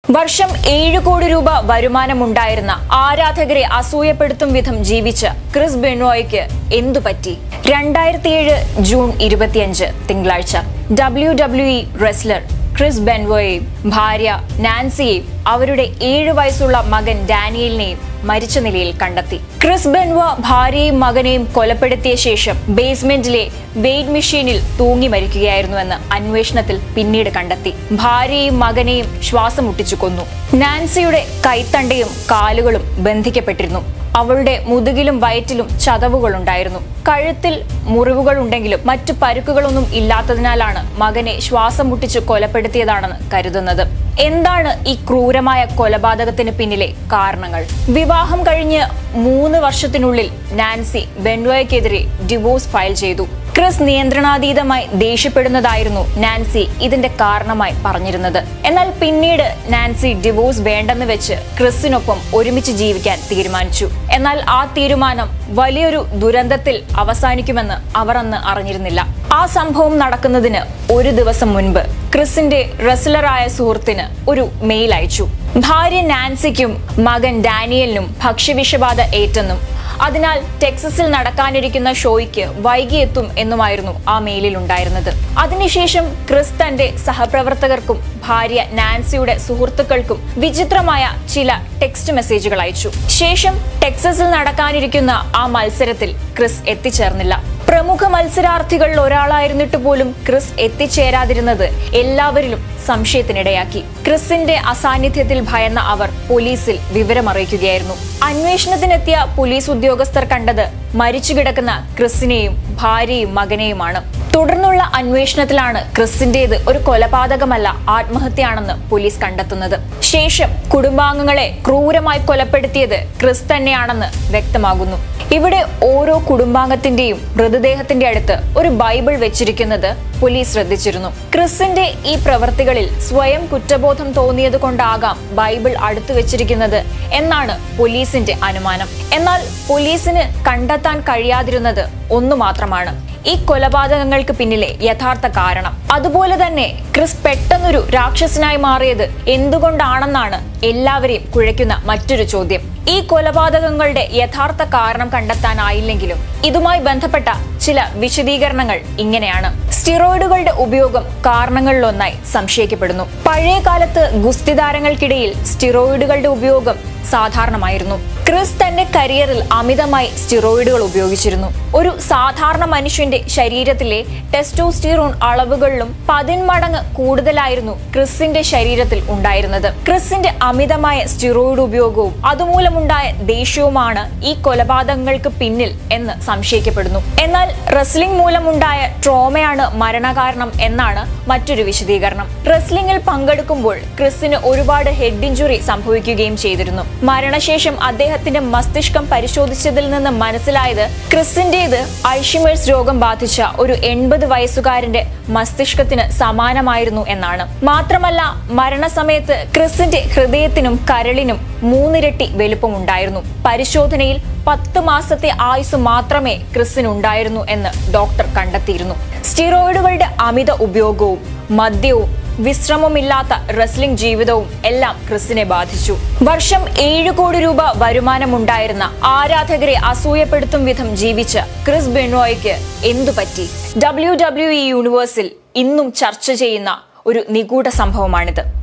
വർഷം ഏഴ് കോടി രൂപ വരുമാനമുണ്ടായിരുന്ന ആരാധകരെ അസൂയപ്പെടുത്തും വിധം ജീവിച്ച ക്രിസ് ബെനോയ്ക്ക് എന്തു പറ്റി രണ്ടായിരത്തിയേഴ് ജൂൺ ഇരുപത്തിയഞ്ച് തിങ്കളാഴ്ച W W E wrestler Chris ബെൻവോയെയും ഭാര്യ നാൻസിയെയും അവരുടെ ഏഴു വയസ്സുള്ള മകൻ ഡാനിയലിനെയും മരിച്ച നിലയിൽ കണ്ടെത്തി ക്രിസ് ബെൻവ ഭാര്യയും മകനെയും കൊലപ്പെടുത്തിയ ശേഷം ബേസ്മെന്റിലെ വെയ്റ്റ് മെഷീനിൽ തൂങ്ങി മരിക്കുകയായിരുന്നുവെന്ന് അന്വേഷണത്തിൽ പിന്നീട് കണ്ടെത്തി ഭാര്യയും മകനെയും ശ്വാസം മുട്ടിച്ചു കൊന്നു നാൻസിയുടെ കൈത്തണ്ടയും കാലുകളും ബന്ധിക്കപ്പെട്ടിരുന്നു അവളുടെ മുതുകിലും വയറ്റിലും ചതവുകളുണ്ടായിരുന്നു കഴുത്തിൽ മുറിവുകളുണ്ടെങ്കിലും മറ്റു പരുക്കുകളൊന്നും ഇല്ലാത്തതിനാലാണ് മകനെ ശ്വാസം മുട്ടിച്ച് കൊലപ്പെടുത്തിയതാണെന്ന് കരുതുന്നത് എന്താണ് ഈ ക്രൂരമായ കൊലപാതകത്തിന് പിന്നിലെ കാരണങ്ങൾ വിവാഹം കഴിഞ്ഞ് മൂന്ന് വർഷത്തിനുള്ളിൽ നാൻസി ബെൻവോയ്ക്കെതിരെ ഡിവോഴ്സ് ഫയൽ ചെയ്തു ക്രിസ് നിയന്ത്രണാതീതമായി ദേഷ്യപ്പെടുന്നതായിരുന്നു നാൻസി ഇതിന്റെ കാരണമായി പറഞ്ഞിരുന്നത് എന്നാൽ പിന്നീട് നാൻസി ഡിവോഴ്സ് വേണ്ടെന്ന് വെച്ച് ക്രിസിനൊപ്പം ഒരുമിച്ച് ജീവിക്കാൻ തീരുമാനിച്ചു എന്നാൽ ആ തീരുമാനം വലിയൊരു ദുരന്തത്തിൽ അവസാനിക്കുമെന്ന് അവർ അന്ന് അറിഞ്ഞിരുന്നില്ല ആ സംഭവം നടക്കുന്നതിന് ഒരു ദിവസം മുൻപ് ക്രിസിന്റെ റെസ്ലറായ സുഹൃത്തിന് ഒരു മെയിൽ അയച്ചു ഭാര്യ നാൻസിക്കും മകൻ ഡാനിയലിനും ഭക്ഷ്യവിഷബാധ ഏറ്റെന്നും അതിനാൽ ടെക്സസിൽ നടക്കാനിരിക്കുന്ന ഷോയ്ക്ക് വൈകിയെത്തും എന്നുമായിരുന്നു ആ മെയിലിൽ ഉണ്ടായിരുന്നത് അതിനുശേഷം ക്രിസ് തന്റെ സഹപ്രവർത്തകർക്കും ഭാര്യ നാൻസിയുടെ സുഹൃത്തുക്കൾക്കും വിചിത്രമായ ചില ടെക്സ്റ്റ് മെസ്സേജുകൾ അയച്ചു ശേഷം ടെക്സസിൽ നടക്കാനിരിക്കുന്ന ആ മത്സരത്തിൽ ക്രിസ് എത്തിച്ചേർന്നില്ല പ്രമുഖ മത്സരാർത്ഥികളിൽ ഒരാളായിരുന്നിട്ട് പോലും ക്രിസ് എത്തിച്ചേരാതിരുന്നത് എല്ലാവരിലും സംശയത്തിനിടയാക്കി ക്രിസിന്റെ അസാന്നിധ്യത്തിൽ ഭയന്ന അവർ പോലീസിൽ വിവരമറിയിക്കുകയായിരുന്നു അന്വേഷണത്തിനെത്തിയ പോലീസ് ഉദ്യോഗസ്ഥർ കണ്ടത് മരിച്ചു കിടക്കുന്ന ക്രിസിനെയും ഭാര്യയും മകനെയുമാണ് തുടർന്നുള്ള അന്വേഷണത്തിലാണ് ക്രിസിന്റേത് ഒരു കൊലപാതകമല്ല ആത്മഹത്യയാണെന്ന് പോലീസ് കണ്ടെത്തുന്നത് ശേഷം കുടുംബാംഗങ്ങളെ ക്രൂരമായി കൊലപ്പെടുത്തിയത് ക്രിസ് തന്നെയാണെന്ന് വ്യക്തമാകുന്നു ഇവിടെ ഓരോ കുടുംബാംഗത്തിന്റെയും മൃതദേഹത്തിന്റെ അടുത്ത് ഒരു ബൈബിൾ വെച്ചിരിക്കുന്നത് പോലീസ് ശ്രദ്ധിച്ചിരുന്നു ക്രിസിന്റെ ഈ പ്രവൃത്തികളിൽ സ്വയം കുറ്റബോധം തോന്നിയത് കൊണ്ടാകാം ബൈബിൾ അടുത്തു വെച്ചിരിക്കുന്നത് എന്നാണ് പോലീസിന്റെ അനുമാനം എന്നാൽ പോലീസിന് കണ്ടെത്താൻ കഴിയാതിരുന്നത് ഒന്നു മാത്രമാണ് ഈ കൊലപാതകങ്ങൾക്ക് പിന്നിലെ യഥാർത്ഥ കാരണം അതുപോലെ തന്നെ ക്രിസ് പെട്ടെന്നൊരു രാക്ഷസനായി മാറിയത് എന്തുകൊണ്ടാണെന്നാണ് എല്ലാവരെയും കുഴയ്ക്കുന്ന മറ്റൊരു ചോദ്യം ഈ കൊലപാതകങ്ങളുടെ യഥാർത്ഥ കാരണം കണ്ടെത്താനായില്ലെങ്കിലും ഇതുമായി ബന്ധപ്പെട്ട ചില വിശദീകരണങ്ങൾ ഇങ്ങനെയാണ് സ്റ്റിറോയിഡുകളുടെ ഉപയോഗം കാരണങ്ങളിലൊന്നായി സംശയിക്കപ്പെടുന്നു പഴയ കാലത്ത് ഗുസ്തി താരങ്ങൾക്കിടയിൽ സ്റ്റിറോയിഡുകളുടെ ഉപയോഗം സാധാരണമായിരുന്നു ക്രിസ് തന്റെ കരിയറിൽ അമിതമായി സ്റ്റിറോയിഡുകൾ ഉപയോഗിച്ചിരുന്നു ഒരു സാധാരണ മനുഷ്യന്റെ ശരീരത്തിലെ ടെസ്റ്റോസ്റ്റിറോൺ അളവുകളിലും പതിന്മടങ്ങ് കൂടുതലായിരുന്നു ക്രിസിന്റെ ശരീരത്തിൽ ഉണ്ടായിരുന്നത് ക്രിസിന്റെ അമിതമായ സ്റ്റിറോയിഡ് ഉപയോഗവും അതുമൂലമുണ്ടായ ദേഷ്യവുമാണ് ഈ കൊലപാതകങ്ങൾക്ക് പിന്നിൽ എന്ന് സംശയിക്കപ്പെടുന്നു എന്നാൽ റെസ്ലിംഗ് മൂലമുണ്ടായ ട്രോമയാണ് മരണകാരണം എന്നാണ് മറ്റൊരു വിശദീകരണം റെസ്ലിംഗിൽ പങ്കെടുക്കുമ്പോൾ ക്രിസിന് ഒരുപാട് ഹെഡ് ഇഞ്ചുറി സംഭവിക്കുകയും ചെയ്തിരുന്നു മരണശേഷം അദ്ദേഹത്തിന്റെ മസ്തിഷ്കം പരിശോധിച്ചതിൽ നിന്ന് മനസ്സിലായത് ക്രിസിന്റേത് അൾഷിമേഴ്സ് രോഗം ബാധിച്ച ഒരു എൺപത് വയസ്സുകാരന്റെ മസ്തിഷ്കത്തിന് സമാനമായിരുന്നു എന്നാണ് മാത്രമല്ല മരണസമയത്ത് ക്രിസിന്റെ ഹൃദയത്തിനും കരളിനും മൂന്നിരട്ടി വലുപ്പമുണ്ടായിരുന്നു പരിശോധനയിൽ പത്ത് മാസത്തെ ആയുസ് മാത്രമേ ക്രിസിനുണ്ടായിരുന്നു എന്ന് ഡോക്ടർ കണ്ടെത്തിയിരുന്നു സ്റ്റിറോയിഡുകളുടെ അമിത ഉപയോഗവും മദ്യവും വിശ്രമമില്ലാത്ത റെസ്ലിംഗ് ജീവിതവും എല്ലാം ക്രിസിനെ ബാധിച്ചു വർഷം ഏഴ് കോടി രൂപ വരുമാനമുണ്ടായിരുന്ന ആരാധകരെ അസൂയപ്പെടുത്തും വിധം ജീവിച്ച ക്രിസ് ബെനോയ്ക്ക് എന്തു പറ്റി ഡബ്ല്യു ഡബ്ല്യു ഇ യൂണിവേഴ്സിൽ ഇന്നും ചർച്ച ചെയ്യുന്ന ഒരു നിഗൂഢ സംഭവമാണിത്